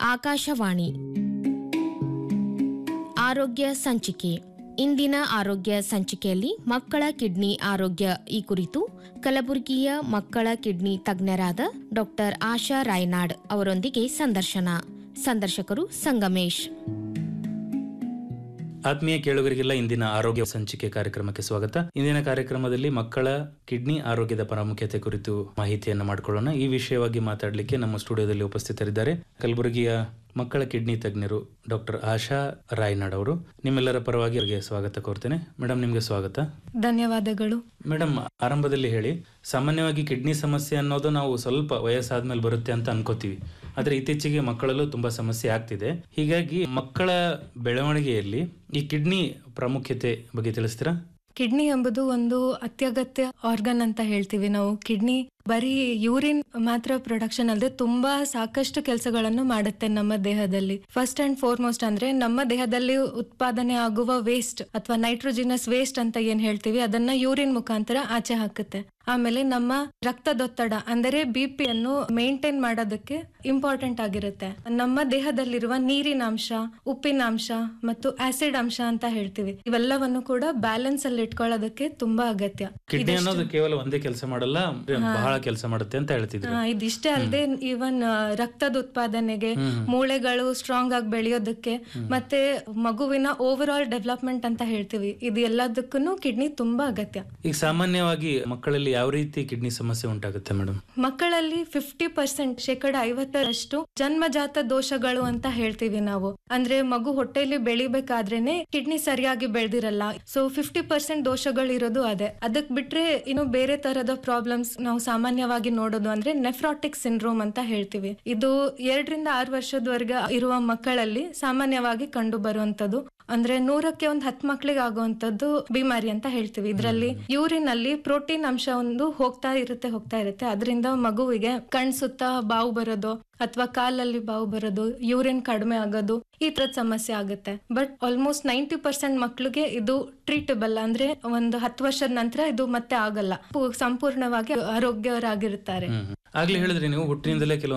ಆಕಾಶವಾಣಿ ಆರೋಗ್ಯ ಸಂಚಿಕೆ ಇಂದಿನ ಆರೋಗ್ಯ ಸಂಚಿಕೆಯಲ್ಲಿ ಮಕ್ಕಳ ಕಿಡ್ನಿ ಆರೋಗ್ಯ ಈ ಕುರಿತು ಕಲಬುರಗಿಯ ಮಕ್ಕಳ ಕಿಡ್ನಿ ತಜ್ಞರಾದ ಡಾಕ್ಟರ್ ಆಶಾ ರಾಯ್ನಾಡ್ ಅವರೊಂದಿಗೆ ಸಂದರ್ಶನ ಸಂದರ್ಶಕರು ಸಂಗಮೇಶ್ ಆತ್ಮೀಯ ಕೇಳುಗರಿಗೆಲ್ಲ ಇಂದಿನ ಆರೋಗ್ಯ ಸಂಚಿಕೆ ಕಾರ್ಯಕ್ರಮಕ್ಕೆ ಸ್ವಾಗತ ಇಂದಿನ ಕಾರ್ಯಕ್ರಮದಲ್ಲಿ ಮಕ್ಕಳ ಕಿಡ್ನಿ ಆರೋಗ್ಯದ ಪ್ರಾಮುಖ್ಯತೆ ಕುರಿತು ಮಾಹಿತಿಯನ್ನು ಮಾಡಿಕೊಳ್ಳೋಣ ಈ ವಿಷಯವಾಗಿ ಮಾತಾಡಲಿಕ್ಕೆ ನಮ್ಮ ಸ್ಟುಡಿಯೋದಲ್ಲಿ ಉಪಸ್ಥಿತರಿದ್ದಾರೆ ಕಲಬುರಗಿಯ ಮಕ್ಕಳ ಕಿಡ್ನಿ ತಜ್ಞರು ಡಾಕ್ಟರ್ ಆಶಾ ರಾಯ್ನಾಡ್ ಅವರು ನಿಮ್ಮೆಲ್ಲರ ಪರವಾಗಿ ಅವರಿಗೆ ಸ್ವಾಗತ ಕೋರ್ತೇನೆ ಮೇಡಮ್ ನಿಮಗೆ ಸ್ವಾಗತ ಧನ್ಯವಾದಗಳು ಮೇಡಮ್ ಆರಂಭದಲ್ಲಿ ಹೇಳಿ ಸಾಮಾನ್ಯವಾಗಿ ಕಿಡ್ನಿ ಸಮಸ್ಯೆ ಅನ್ನೋದು ನಾವು ಸ್ವಲ್ಪ ವಯಸ್ಸಾದ್ಮೇಲೆ ಬರುತ್ತೆ ಅಂತ ಅನ್ಕೋತೀವಿ ಆದ್ರೆ ಇತ್ತೀಚೆಗೆ ಮಕ್ಕಳಲ್ಲೂ ತುಂಬಾ ಸಮಸ್ಯೆ ಆಗ್ತಿದೆ ಹೀಗಾಗಿ ಮಕ್ಕಳ ಬೆಳವಣಿಗೆಯಲ್ಲಿ ಈ ಕಿಡ್ನಿ ಪ್ರಾಮುಖ್ಯತೆ ಬಗ್ಗೆ ತಿಳಿಸ್ತೀರಾ ಕಿಡ್ನಿ ಎಂಬುದು ಒಂದು ಅತ್ಯಗತ್ಯ ಆರ್ಗನ್ ಅಂತ ಹೇಳ್ತೀವಿ ನಾವು ಕಿಡ್ನಿ ಬರೀ ಯೂರಿನ್ ಮಾತ್ರ ಪ್ರೊಡಕ್ಷನ್ ಅಲ್ಲದೆ ತುಂಬಾ ಸಾಕಷ್ಟು ಕೆಲಸಗಳನ್ನು ಮಾಡುತ್ತೆ ನಮ್ಮ ದೇಹದಲ್ಲಿ ಫಸ್ಟ್ ಅಂಡ್ ಫಾರ್ಮೋಸ್ಟ್ ಅಂದ್ರೆ ನಮ್ಮ ದೇಹದಲ್ಲಿ ಉತ್ಪಾದನೆ ಆಗುವ ವೇಸ್ಟ್ ಅಥವಾ ನೈಟ್ರೋಜಿನಸ್ ವೇಸ್ಟ್ ಅಂತ ಏನ್ ಹೇಳ್ತೀವಿ ಅದನ್ನ ಯೂರಿನ್ ಮುಖಾಂತರ ಆಚೆ ಹಾಕುತ್ತೆ ಆಮೇಲೆ ನಮ್ಮ ರಕ್ತದೊತ್ತಡ ಅಂದರೆ ಬಿ ಪಿ ಅನ್ನು ಮೇಂಟೈನ್ ಮಾಡೋದಕ್ಕೆ ಇಂಪಾರ್ಟೆಂಟ್ ಆಗಿರುತ್ತೆ ನಮ್ಮ ದೇಹದಲ್ಲಿರುವ ನೀರಿನಾಂಶ ಉಪ್ಪಿನಾಂಶ ಮತ್ತು ಆಸಿಡ್ ಅಂಶ ಅಂತ ಹೇಳ್ತೀವಿ ಇವೆಲ್ಲವನ್ನು ಕೂಡ ಬ್ಯಾಲೆನ್ಸ್ ಅಲ್ಲಿ ಇಟ್ಕೊಳ್ಳೋದಕ್ಕೆ ತುಂಬಾ ಅಗತ್ಯ ಕಿಡ್ನಿ ಅನ್ನೋದು ಕೇವಲ ಒಂದೇ ಕೆಲಸ ಮಾಡಲ್ಲ ಬಹಳ ಕೆಲಸ ಮಾಡುತ್ತೆ ಅಂತ ಹೇಳ್ತಿದ್ರು ಆ, ಇದಿಷ್ಟೇ ಅಲ್ಲದೆ ಈವನ್ ರಕ್ತದ ಉತ್ಪಾದನೆಗೆ ಮೂಳೆಗಳು ಸ್ಟ್ರಾಂಗ್ ಆಗಿ ಬೆಳೆಯೋದಕ್ಕೆ ಮತ್ತೆ ಮಗುವಿನ ಓವರ್ ಆಲ್ ಡೆವಲಪ್ಮೆಂಟ್ ಅಂತ ಹೇಳ್ತೀವಿ ಇದು ಎಲ್ಲದಕ್ಕೂ ಕಿಡ್ನಿ ತುಂಬಾ ಅಗತ್ಯ ಈಗ ಸಾಮಾನ್ಯವಾಗಿ ಮಕ್ಕಳಲ್ಲಿ ಯಾವ ರೀತಿ ಕಿಡ್ನಿ ಸಮಸ್ಯೆ ಉಂಟಾಗುತ್ತೆ ಮೇಡಮ್ ಮಕ್ಕಳಲ್ಲಿ ಫಿಫ್ಟಿ ಪರ್ಸೆಂಟ್ ಶೇಕಡ ಐವತ್ತರಷ್ಟು ಜನ್ಮಜಾತ ದೋಷಗಳು ಅಂತ ಹೇಳ್ತೀವಿ ನಾವು ಅಂದ್ರೆ ಮಗು ಹೊಟ್ಟೆಯಲ್ಲಿ ಬೆಳಿಬೇಕಾದ್ರೇನೆ ಕಿಡ್ನಿ ಸರಿಯಾಗಿ ಬೆಳೆದಿರಲ್ಲ ಸೊ ಫಿಫ್ಟಿ ಪರ್ಸೆಂಟ್ ದೋಷಗಳು ಇರೋದು ಅದೇ ಅದಕ್ ಬಿಟ್ರೆ ಇನ್ನು ಬೇರೆ ತರದ ಪ್ರಾಬ್ಲಮ್ಸ್ ನಾವು ಸಾಮಾನ್ಯವಾಗಿ ನೋಡೋದು ಅಂದ್ರೆ ನೆಫ್ರಾಟಿಕ್ ಸಿಂಡ್ರೋಮ್ ಅಂತ ಹೇಳ್ತೀವಿ ಇದು ಎರಡರಿಂದ ಆರು ವರ್ಷದವರೆಗೆ ಇರುವ ಮಕ್ಕಳಲ್ಲಿ ಸಾಮಾನ್ಯವಾಗಿ ಕಂಡು ಬರುವಂತದ್ದು ಅಂದ್ರೆ ನೂರಕ್ಕೆ ಒಂದ್ ಹತ್ ಮಕ್ಳಿಗೆ ಆಗುವಂತದ್ದು ಬಿಮಾರಿ ಅಂತ ಹೇಳ್ತೀವಿ ಇದರಲ್ಲಿ ಯೂರಿನ್ ಅಲ್ಲಿ ಪ್ರೋಟೀನ್ ಅಂಶ ಒಂದು ಹೋಗ್ತಾ ಇರುತ್ತೆ ಹೋಗ್ತಾ ಇರುತ್ತೆ ಅದರಿಂದ ಮಗುವಿಗೆ ಕಣ್ ಸುತ್ತ ಬಾವು ಬರೋದು ಅಥವಾ ಕಾಲಲ್ಲಿ ಬಾವು ಬರೋದು ಯೂರಿನ್ ಕಡಿಮೆ ಆಗೋದು ಈ ತರದ ಸಮಸ್ಯೆ ಆಗುತ್ತೆ ಬಟ್ ಆಲ್ಮೋಸ್ಟ್ ನೈಂಟಿ ಪರ್ಸೆಂಟ್ ಮಕ್ಳಿಗೆ ಇದು ಟ್ರೀಟಬಲ್ ಅಂದ್ರೆ ಒಂದು ಹತ್ತು ವರ್ಷದ ನಂತರ ಇದು ಮತ್ತೆ ಆಗಲ್ಲ ಪು- ಸಂಪೂರ್ಣವಾಗಿ ಆರೋಗ್ಯವರಾಗಿರ್ತಾರೆ ಹ್ಮ್ ಆಗ್ಲೇ ಹೇಳಿದ್ರಿ ನೀವು ಹುಟ್ಟಿನಿಂದಲೇ ಕೆಲವು